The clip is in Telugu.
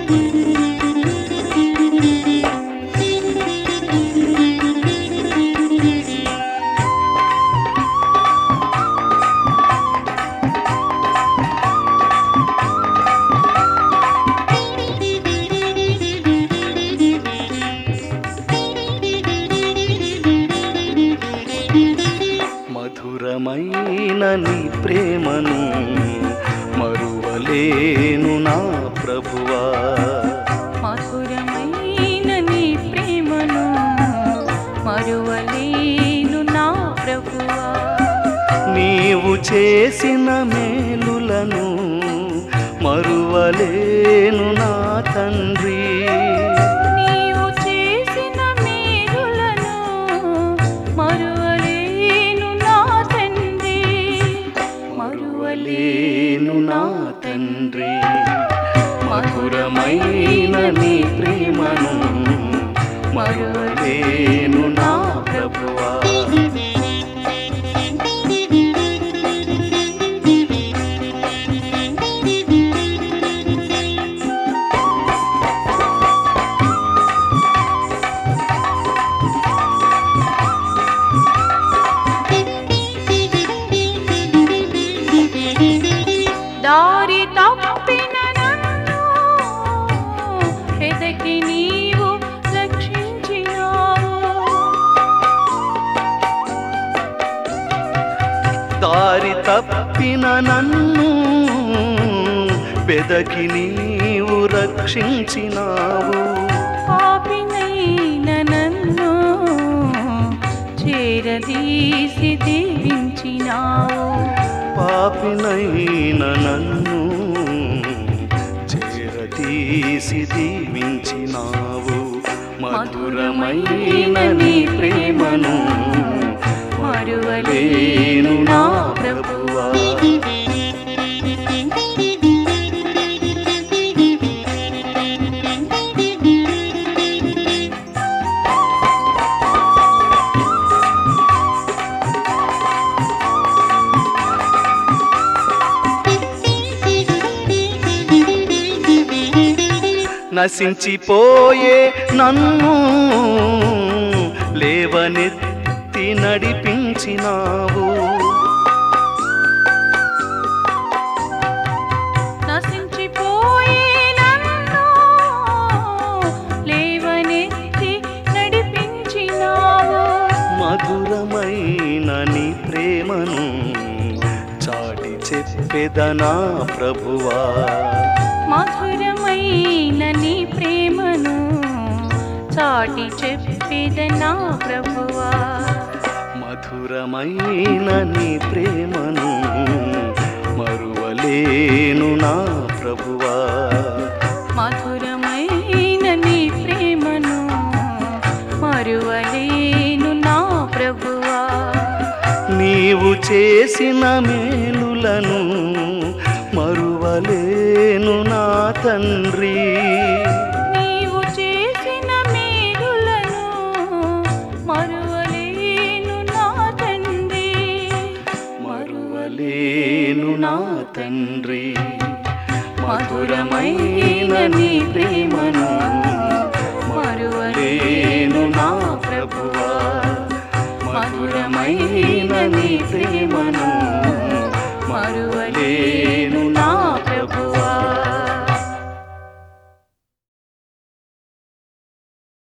మధురమైన నీ ప్రేమను మరువలేను నా ప్రభువా మధురమైన నీ ప్రేమను మరువలేను నా ప్రభువా నీవు చేసిన మేలులను మరువలేను నా తండ్రి నీవు చేసిన మేలులను మరువలేను నా తండ్రి మరువలేను నా తండ్రి మధురమైన నీ ప్రేమను మరువలేను నా ప్రభువా దారి తప్పిన నన్ను వెదకి నీవు రక్షించినావు దారి తప్పిన నన్ను వెదకి నీవు రక్షించినావు పాపినైన నన్ను చేరదీసి దీవించినావు పాపినైన నన్ను చేరతీసి దీవించినావు మధురమైన నీ ప్రేమను మరువలేను నా ప్రభువా నశించిపోయే నన్ను లేవనెత్తి నడిపించినావు నశించిపోయే నన్ను లేవనెత్తి నడిపించినావు మధురమైన నీ ప్రేమను చాటి చెప్పెదనా ప్రభువా మధురమైన నీ ప్రేమను చాటి చెప్పేదనా ప్రభువా మధురమైన నీ ప్రేమను మరువలేను నా ప్రభువా మధురమైన నీ ప్రేమను మరువలేను నా ప్రభువా నీవు చేసిన మేలులను మరువలేను నా తండ్రి నీవు చేసిన మేలులను మరువలేను నా తండ్రి మరువలేను నా తండ్రి మధురమైన నీ ప్రేమను మరువలేను నా ప్రభువా మధురమైన నీ ప్రేమను మరువలేను నా